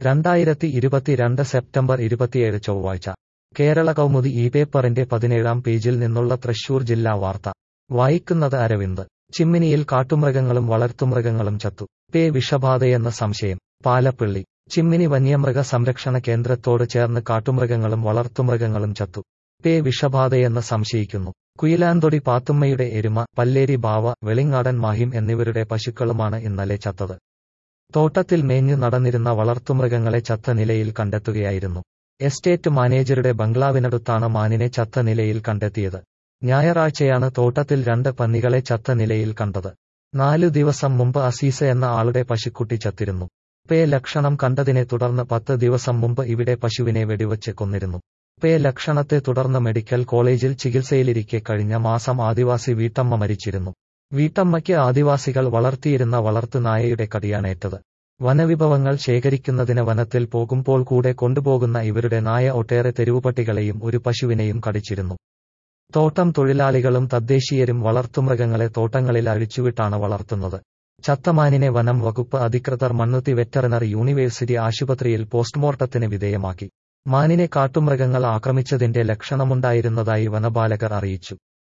രണ്ടായിരത്തി ഇരുപത്തിരണ്ട് സെപ്റ്റംബർ ഇരുപത്തിയേഴ് ചൊവ്വാഴ്ച കേരള കൗമുദി ഈ പേപ്പറിന്റെ പതിനേഴാം പേജിൽ നിന്നുള്ള തൃശൂർ ജില്ലാ വാർത്ത വായിക്കുന്നത് അരവിന്ദ് ചിമ്മിനിയിൽ കാട്ടുമൃഗങ്ങളും വളർത്തുമൃഗങ്ങളും ചത്തു പേ വിഷബാധയെന്ന സംശയം പാലപ്പിള്ളി ചിമ്മിനി വന്യമൃഗ സംരക്ഷണ കേന്ദ്രത്തോട് ചേർന്ന് കാട്ടുമൃഗങ്ങളും വളർത്തുമൃഗങ്ങളും ചത്തു പേ വിഷബാധയെന്ന് സംശയിക്കുന്നു കുയിലാന്തൊടി പാത്തുമ്മയുടെ എരുമ പല്ലേരി ബാവ വെളിങ്ങാടൻ മാഹിം എന്നിവരുടെ പശുക്കളുമാണ് ഇന്നലെ ചത്തത് തോട്ടത്തിൽ മേഞ്ഞു നടന്നിരുന്ന വളർത്തുമൃഗങ്ങളെ ചത്ത നിലയിൽ കണ്ടെത്തുകയായിരുന്നു എസ്റ്റേറ്റ് മാനേജരുടെ ബംഗ്ലാവിനടുത്താണ് മാനിനെ ചത്ത നിലയിൽ കണ്ടെത്തിയത് ഞായറാഴ്ചയാണ് തോട്ടത്തിൽ രണ്ട് പന്നികളെ ചത്ത നിലയിൽ കണ്ടത് നാലു ദിവസം മുമ്പ് അസീസ എന്ന ആളുടെ പശുക്കുട്ടി ചത്തിരുന്നു പേ ലക്ഷണം കണ്ടതിനെ തുടർന്ന് പത്ത് ദിവസം മുമ്പ് ഇവിടെ പശുവിനെ വെടിവച്ച് കൊന്നിരുന്നു പേ ലക്ഷണത്തെ തുടർന്ന് മെഡിക്കൽ കോളേജിൽ ചികിത്സയിലിരിക്കെ കഴിഞ്ഞ മാസം ആദിവാസി വീട്ടമ്മ മരിച്ചിരുന്നു വീട്ടമ്മയ്ക്ക് ആദിവാസികൾ വളർത്തിയിരുന്ന വളർത്തുനായയുടെ കടിയാണേറ്റത് വനവിഭവങ്ങൾ ശേഖരിക്കുന്നതിന് വനത്തിൽ പോകുമ്പോൾ കൂടെ കൊണ്ടുപോകുന്ന ഇവരുടെ നായ ഒട്ടേറെ തെരുവുപട്ടികളെയും ഒരു പശുവിനെയും കടിച്ചിരുന്നു തോട്ടം തൊഴിലാളികളും തദ്ദേശീയരും വളർത്തുമൃഗങ്ങളെ തോട്ടങ്ങളിൽ അഴിച്ചുവിട്ടാണ് വളർത്തുന്നത് ചത്തമാനിനെ വനം വകുപ്പ് അധികൃതർ മണ്ണുത്തി വെറ്ററിനറി യൂണിവേഴ്സിറ്റി ആശുപത്രിയിൽ പോസ്റ്റ്മോർട്ടത്തിന് വിധേയമാക്കി മാനിനെ കാട്ടുമൃഗങ്ങൾ ആക്രമിച്ചതിന്റെ ലക്ഷണമുണ്ടായിരുന്നതായി വനപാലകർ അറിയിച്ചു